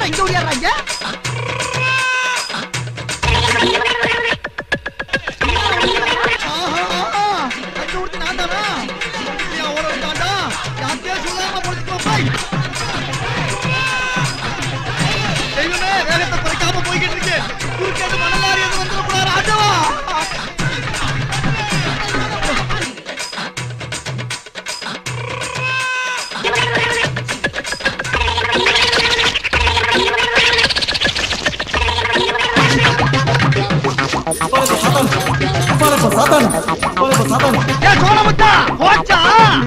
யாரா இங்க ஓடியாடுறாங்க அங்க ஒருத்தி நான் தானா இல்லையா ஓட விட்டாண்டா யார்கிட்டயே சொல்லாம பொழைச்சுக்கோ போய் தெய்வமே வேகத்தை குறைக்காம போய்கிட்டு இருக்கு குறுக்கேட்டு மணலாரி எது வந்துடக்கூடாது ஆட்டவா ஏ சோழமுத்தா போச்சா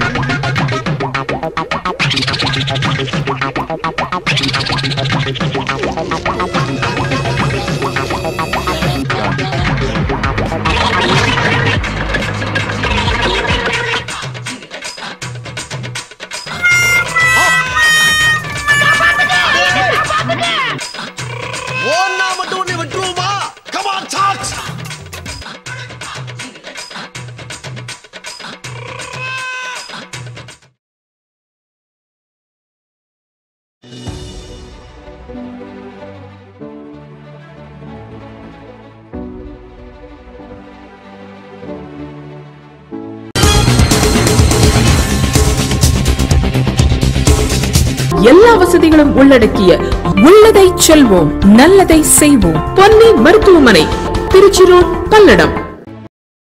ஓன்னா மட்டும் உன்னை விட்டுருவோமா கமான் சார்ஜ் எல்லா வசதிகளும் உள்ளடக்கிய உள்ளதை செல்வோம் நல்லதை செய்வோம் பொன்னி மருத்துவமனை திருச்சி ரோட் பல்லடம்